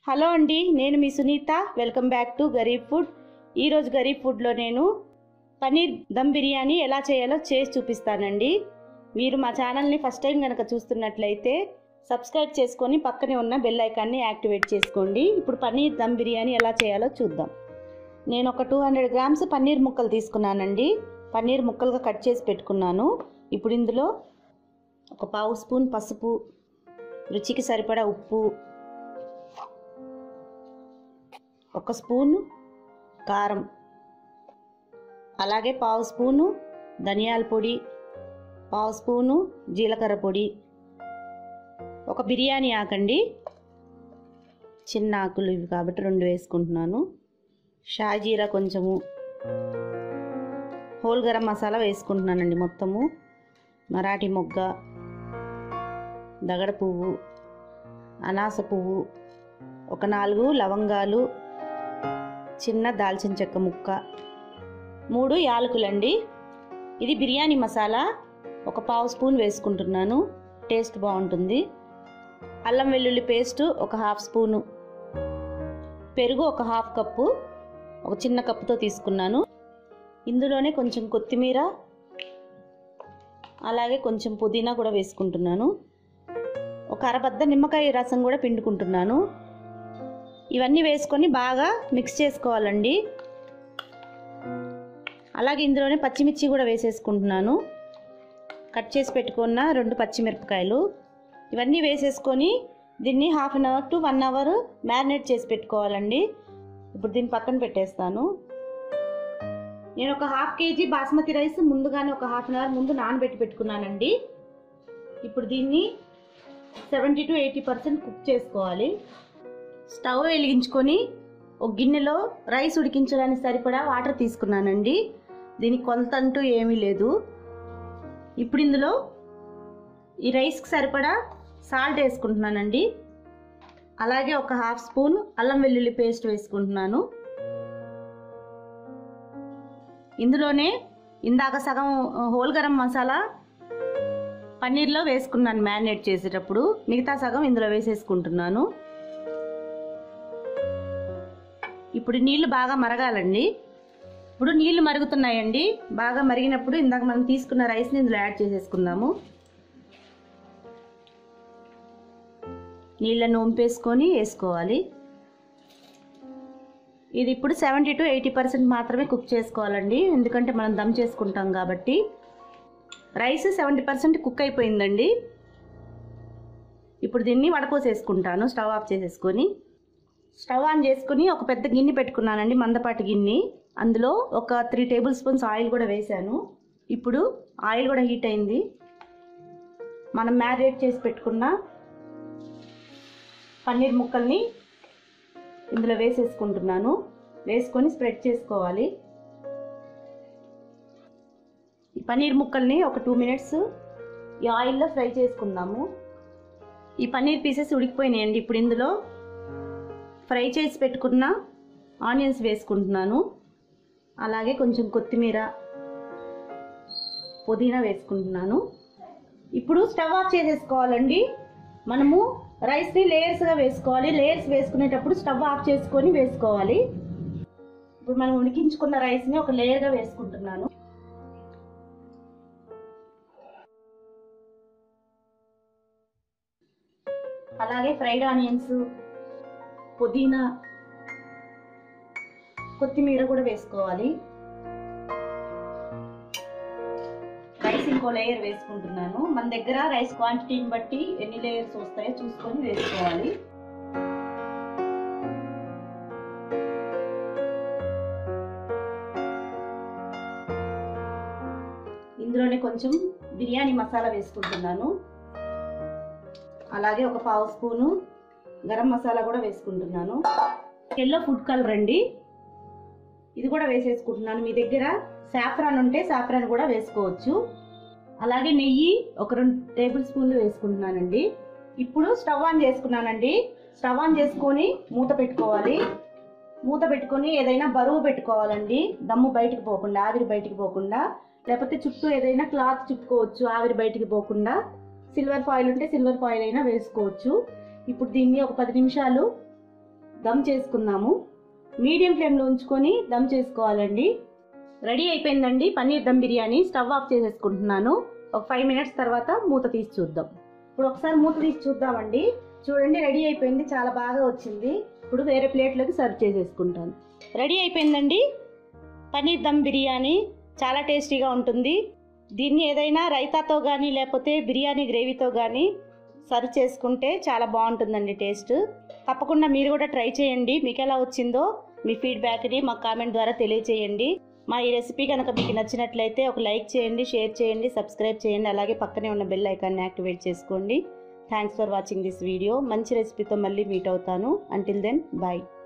hello అండి నేను మీ Sunitha welcome back to Gareeb food ఈరోజు గరీబ్ ఫుడ్లో నేను పన్నీర్ దమ్ బిర్యానీ ఎలా చేయాలో చేసి చూపిస్తానండి మీరు మా ఛానల్ని ఫస్ట్ టైం కనుక చూస్తున్నట్లయితే సబ్స్క్రైబ్ చేసుకొని పక్కనే ఉన్న బెల్ ఐకాన్ని యాక్టివేట్ చేసుకోండి ఇప్పుడు పన్నీర్ దమ్ బిర్యానీ ఎలా చేయాలో చూద్దాం నేను ఒక టూ హండ్రెడ్ గ్రామ్స్ పన్నీర్ ముక్కలు తీసుకున్నానండి పన్నీర్ ముక్కలుగా కట్ చేసి పెట్టుకున్నాను ఇప్పుడు ఇందులో ఒక పావు స్పూన్ పసుపు రుచికి సరిపడా ఉప్పు ఒక స్పూను కారం అలాగే పావు స్పూను ధనియాల పొడి పావు స్పూను జీలకర్ర పొడి ఒక బిర్యానీ ఆకండి చిన్న ఆకులు ఇవి కాబట్టి రెండు వేసుకుంటున్నాను షాజీరా కొంచెము హోల్ గరం మసాలా వేసుకుంటున్నానండి మొత్తము మరాఠీ మొగ్గ దగడ పువ్వు అనాస పువ్వు ఒక నాలుగు లవంగాలు చిన్న దాల్చిన చెక్క ముక్క మూడు యాలకులండి ఇది బిర్యానీ మసాలా ఒక పావు స్పూన్ వేసుకుంటున్నాను టేస్ట్ బాగుంటుంది అల్లం వెల్లుల్లి పేస్ట్ ఒక హాఫ్ స్పూను పెరుగు ఒక హాఫ్ కప్పు ఒక చిన్న కప్పుతో తీసుకున్నాను ఇందులోనే కొంచెం కొత్తిమీర అలాగే కొంచెం పుదీనా కూడా వేసుకుంటున్నాను ఒక అరబద్ద నిమ్మకాయ రసం కూడా పిండుకుంటున్నాను ఇవన్నీ వేసుకొని బాగా మిక్స్ చేసుకోవాలండి అలాగే ఇందులోనే పచ్చిమిర్చి కూడా వేసేసుకుంటున్నాను కట్ చేసి పెట్టుకున్న రెండు పచ్చిమిరపకాయలు ఇవన్నీ వేసేసుకొని దీన్ని half an hour to one hour marinate చేసి పెట్టుకోవాలండి ఇప్పుడు దీన్ని పక్కన పెట్టేస్తాను నేను ఒక హాఫ్ కేజీ బాస్మతి రైస్ ముందుగానే ఒక హాఫ్ అన్ అవర్ ముందు నానబెట్టి పెట్టుకున్నానండి ఇప్పుడు దీన్ని seventy to eighty percent cook చేసుకోవాలి స్టవ్ వెలిగించుకొని ఒక గిన్నెలో రైస్ ఉడికించడానికి సరిపడా వాటర్ తీసుకున్నానండి దీనికి కొలత అంటూ ఏమీ లేదు ఇప్పుడు ఇందులో ఈ రైస్కి సరిపడా సాల్ట్ వేసుకుంటున్నానండి అలాగే ఒక హాఫ్ స్పూన్ అల్లం వెల్లుల్లి పేస్ట్ వేసుకుంటున్నాను ఇందులోనే ఇందాక సగం హోల్ గరం మసాలా పన్నీర్లో వేసుకున్నాను మ్యారినేట్ చేసేటప్పుడు మిగతా సగం ఇందులో వేసేసుకుంటున్నాను ఇప్పుడు నీళ్లు బాగా మరగాలండి ఇప్పుడు నీళ్లు మరుగుతున్నాయండి బాగా మరిగినప్పుడు ఇందాక మనం తీసుకున్న రైస్ని ఇందులో యాడ్ చేసేసుకుందాము నీళ్ళను వంపేసుకొని వేసుకోవాలి ఇది ఇప్పుడు సెవెంటీ టు ఎయిటీ పర్సెంట్ మాత్రమే కుక్ చేసుకోవాలండి ఎందుకంటే మనం దమ్ చేసుకుంటాం కాబట్టి రైస్ సెవెంటీ పర్సెంట్ కుక్ అయిపోయిందండి ఇప్పుడు దీన్ని వడపోసేసుకుంటాను స్టవ్ ఆఫ్ చేసేసుకొని స్టవ్ ఆన్ చేసుకుని ఒక పెద్ద గిన్నె పెట్టుకున్నానండి మందపాటి గిన్నె అందులో ఒక త్రీ టేబుల్ స్పూన్స్ ఆయిల్ కూడా వేశాను ఇప్పుడు ఆయిల్ కూడా హీట్ అయింది మనం మ్యారినేట్ చేసి పెట్టుకున్న పన్నీర్ ముక్కల్ని ఇందులో వేసేసుకుంటున్నాను వేసుకొని స్ప్రెడ్ చేసుకోవాలి ఈ పన్నీర్ ముక్కల్ని ఒక టూ మినిట్స్ ఈ ఆయిల్లో ఫ్రై చేసుకుందాము ఈ పన్నీర్ పీసెస్ ఉడికిపోయినాయండి ఇప్పుడు ఇందులో ఫ్రై చేసి పెట్టుకున్న ఆనియన్స్ వేసుకుంటున్నాను అలాగే కొంచెం కొత్తిమీర పుదీనా వేసుకుంటున్నాను ఇప్పుడు స్టవ్ ఆఫ్ చేసేసుకోవాలండి మనము రైస్ని లేయర్స్గా వేసుకోవాలి లేయర్స్ వేసుకునేటప్పుడు స్టవ్ ఆఫ్ చేసుకొని వేసుకోవాలి ఇప్పుడు మనం ఉడికించుకున్న రైస్ని ఒక లేయర్గా వేసుకుంటున్నాను అలాగే ఫ్రైడ్ ఆనియన్స్ పుదీనా కొత్తిమీర కూడా వేసుకోవాలి రైస్ ఇంకో లేయర్ వేసుకుంటున్నాను మన దగ్గర రైస్ క్వాంటిటీని బట్టి ఎన్ని లేయర్స్ వస్తాయో చూసుకొని వేసుకోవాలి ఇందులోనే కొంచెం బిర్యానీ మసాలా వేసుకుంటున్నాను అలాగే ఒక పావు స్పూను గరం మసాలా కూడా వేసుకుంటున్నాను ఎల్లో ఫుడ్ కలర్ అండి ఇది కూడా వేసేసుకుంటున్నాను మీ దగ్గర సాఫ్రాన్ ఉంటే సాఫ్రాన్ కూడా వేసుకోవచ్చు అలాగే నెయ్యి ఒక రెండు టేబుల్ స్పూన్లు వేసుకుంటున్నానండి ఇప్పుడు స్టవ్ ఆన్ చేసుకున్నానండి స్టవ్ ఆన్ చేసుకొని మూత పెట్టుకోవాలి మూత పెట్టుకొని ఏదైనా బరువు పెట్టుకోవాలండి దమ్ము బయటికి పోకుండా ఆవిరి బయటికి పోకుండా లేకపోతే చుట్టూ ఏదైనా క్లాత్ చుట్టుకోవచ్చు ఆవిరి బయటికి పోకుండా సిల్వర్ ఫాయిల్ ఉంటే సిల్వర్ ఫాయిల్ అయినా వేసుకోవచ్చు ఇప్పుడు దీన్ని ఒక పది నిమిషాలు దమ్ చేసుకుందాము మీడియం ఫ్లేమ్లో ఉంచుకొని దమ్ చేసుకోవాలండి రెడీ అయిపోయిందండి పన్నీర్ దమ్ బిర్యానీ స్టవ్ ఆఫ్ చేసేసుకుంటున్నాను ఒక ఫైవ్ మినిట్స్ తర్వాత మూత తీసి చూద్దాం ఇప్పుడు ఒకసారి మూత తీసి చూద్దామండి చూడండి రెడీ అయిపోయింది చాలా బాగా వచ్చింది ఇప్పుడు వేరే ప్లేట్లోకి సర్వ్ చేసేసుకుంటాను రెడీ అయిపోయిందండి పన్నీర్ దమ్ బిర్యానీ చాలా టేస్టీగా ఉంటుంది దీన్ని ఏదైనా రైతాతో కానీ లేకపోతే బిర్యానీ గ్రేవీతో కానీ సర్వ్ చేసుకుంటే చాలా బాగుంటుందండి టేస్ట్ తప్పకుండా మీరు కూడా ట్రై చేయండి మీకు ఎలా వచ్చిందో మీ ఫీడ్బ్యాక్ని మా కామెంట్ ద్వారా తెలియచేయండి మా ఈ రెసిపీ కనుక మీకు నచ్చినట్లయితే ఒక లైక్ చేయండి షేర్ చేయండి సబ్స్క్రైబ్ చేయండి అలాగే పక్కనే ఉన్న బెల్ ఐకాన్ని యాక్టివేట్ చేసుకోండి thanks for watching this video మంచి రెసిపీతో మళ్ళీ మీట్ అవుతాను అంటిల్ దెన్ బాయ్